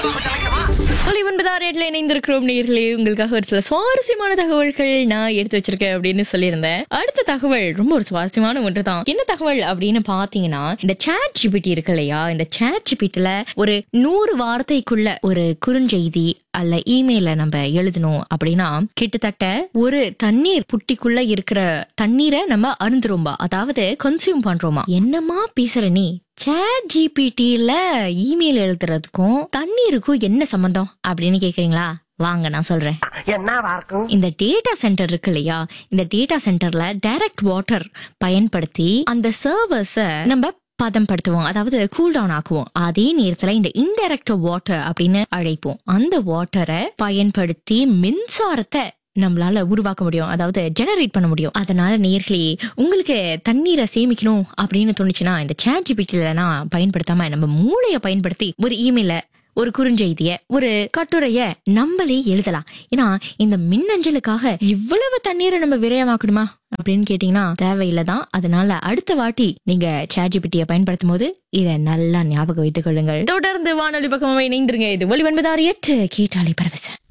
ஒலி ஒன்பதாம் ரேட்ல இணைந்திருக்கிறோம் நேர்களே உங்களுக்காக ஒரு சில சுவாரஸ்யமான தகவல்கள் நான் எடுத்து வச்சிருக்கேன் அப்படின்னு சொல்லியிருந்தேன் அடுத்த தகவல் ரொம்ப ஒரு சுவாரஸ்யமான ஒன்று தான் என்ன தகவல் அப்படின்னு பாத்தீங்கன்னா இந்த சேட் ஜிபிடி இருக்கு இல்லையா இந்த சேட் ஜிபிடில ஒரு நூறு வார்த்தைக்குள்ள ஒரு குறுஞ்செய்தி அல்ல இமெயில நம்ம எழுதணும் அப்படின்னா கிட்டத்தட்ட ஒரு தண்ணீர் புட்டிக்குள்ள இருக்கிற தண்ணீரை நம்ம அருந்துரும்பா அதாவது கன்சியூம் பண்றோமா என்னமா பேசுற நீ சேட் ஜிபிடில இமெயில் எழுதுறதுக்கும் தண்ணீருக்கும் என்ன சம்பந்தம் அப்படின்னு கேக்குறீங்களா வாங்க நான் சொல்றேன் என்னவா இருக்கும் இந்த டேட்டா சென்டர் இருக்கு இல்லையா இந்த டேட்டா சென்டர்ல டைரக்ட் வாட்டர் பயன்படுத்தி அந்த சர்வர்ஸ நம்ம பதம்படுத்துவோம் அதாவது கூல் டவுன் ஆக்குவோம் அதே நேரத்துல இந்த இன்டைரக்ட் வாட்டர் அப்படின்னு அழைப்போம் அந்த வாட்டரை பயன்படுத்தி மின்சாரத்தை நம்மளால உருவாக்க முடியும் அதாவது ஜெனரேட் பண்ண முடியும் அதனால நேர்களே உங்களுக்கு தண்ணீரை சேமிக்கணும் அப்படின்னு தோணுச்சுன்னா இந்த சேட் ஜிபிடில பயன்படுத்தாம நம்ம மூளையை பயன்படுத்தி ஒரு இமெயில ஒரு குறுஞ்செய்திய ஒரு கட்டுரைய நம்மளே எழுதலாம் ஏன்னா இந்த மின்னஞ்சலுக்காக இவ்வளவு தண்ணீரை நம்ம விரயமாக்கணுமா அப்படின்னு கேட்டீங்கன்னா தேவையில்லைதான் அதனால அடுத்த வாட்டி நீங்க சேட்ஜிபிட்டியை பயன்படுத்தும் போது இதை நல்லா ஞாபகம் வைத்துக் கொள்ளுங்கள் தொடர்ந்து வானொலி பக்கமாக இணைந்திருங்க இது ஒளி ஒன்பதாறு எட்டு கேட்டாலே பரவச